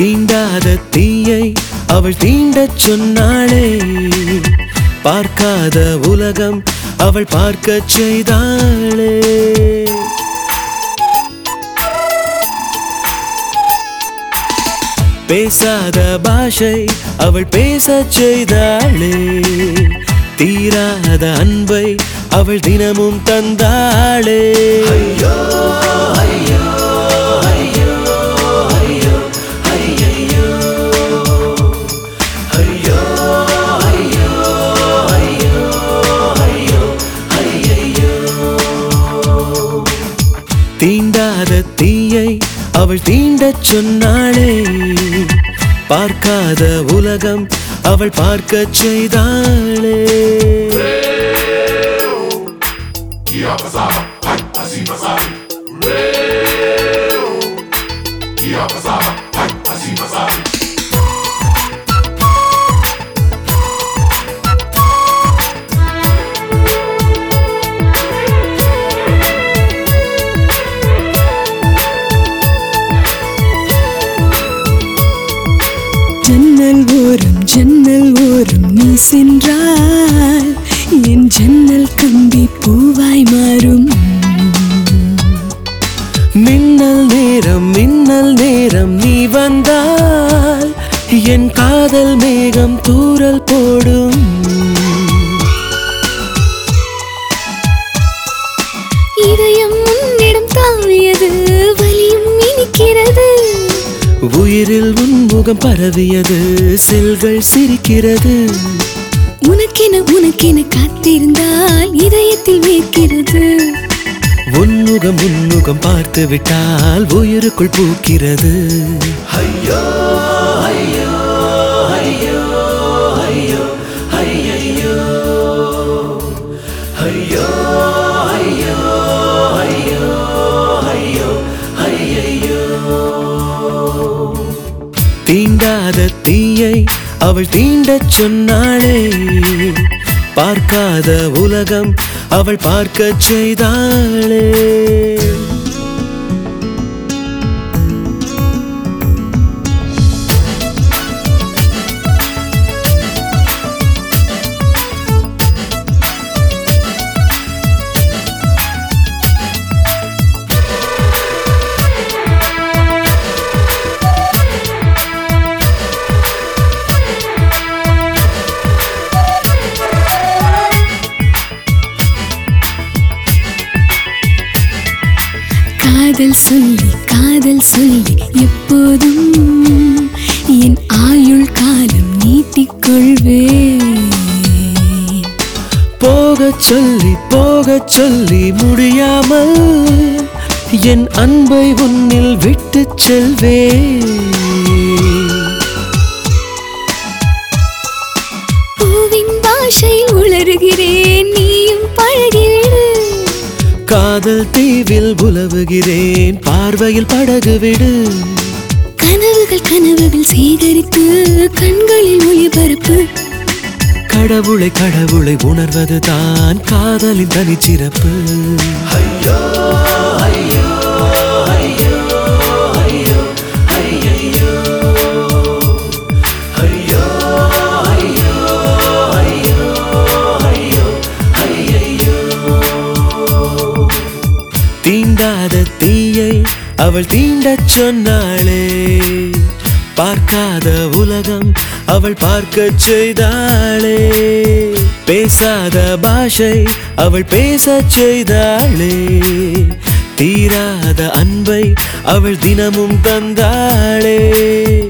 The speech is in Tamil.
தீண்டாத தீயை அவள் தீண்டச் சொன்னாளே பார்க்காத உலகம் அவள் பார்க்கச் செய்தாளே பேசாத பாஷை அவள் பேசச் செய்தாளே தீராத அன்பை அவள் தினமும் தந்தாளே ஐயோ ஐயோ ஐயோ ஐயோ ஐயையோ. ஐயோ ஐயோ ஐயோ ஐயோ ஐயையோ. தீண்டாத தீயை அவள் தீண்டச் சொன்னாளே பார்க்காத உலகம் அவள் பார்க்கச் செய்தாளே ஜன்னல் ஓரம் ஜன்னல் ஓரம் நீ சென்றால் என் ஜன்னல் கம்பி பூவாய் மாறும் மின்னல் நேரம் மின்னல் நேரம் நீ வந்தால் என் காதல் மேகம் தூறல் போடும் இதயம் உன்னிடம் தாவியது வலியும் இனிக்கிறது உயிரில் உன்முகம் பரவியது செல்கள் சிரிக்கிறது உனக்கென உனக்கென காத்திருந்தால் இதயத்தில் வேர்க்கிறது உன்முகம் உன்முகம் பார்த்து விட்டால் உயிருக்குள் பூக்கிறது ஐயோ ஐயோ ஐயோ ஐயோ ஐயையோ. ஐயோ ஐயோ ஐயோ ஐயோ ஐயையோ. தீண்டாத தீயை அவள் தீண்டச் சொன்னாளே பார்க்காத உலகம் அவள் பார்க்கச் செய்தாளே காதல் சொல்லி காதல் சொல்லி எப்போதும் என் ஆயுள் காலம் நீட்டிக்கொள்வேன் போகச் சொல்லி போகச் சொல்லி முடியாமல் என் அன்பை உன்னில் விட்டுச் செல்வேன் பூவின் பாஷையில் உளறுகிறேன் நீயும் பழகிவிடு காதல் தீவில் உலவுகிறேன் பார்வையில் படகு விடு கனவுகள் கனவுகள் சேகரித்து கண்களில் ஒளிபரப்பு கடவுளை கடவுளை உணர்வது தான் காதலின் தனிச்சிறப்பு ஐயோ ஐயோ ஐயோ ஐயோ ஐயையோ. ஐயோ ஐயோ ஐயோ ஐயோ ஐயையோ. தீண்டாத தீயை அவள் தீண்டச் சொன்னாளே பார்க்காத உலகம் அவள் பார்க்கச் செய்தாளே பேசாத பாஷை அவள் பேசச் செய்தாளே தீராத அன்பை அவள் தினமும் தந்தாளே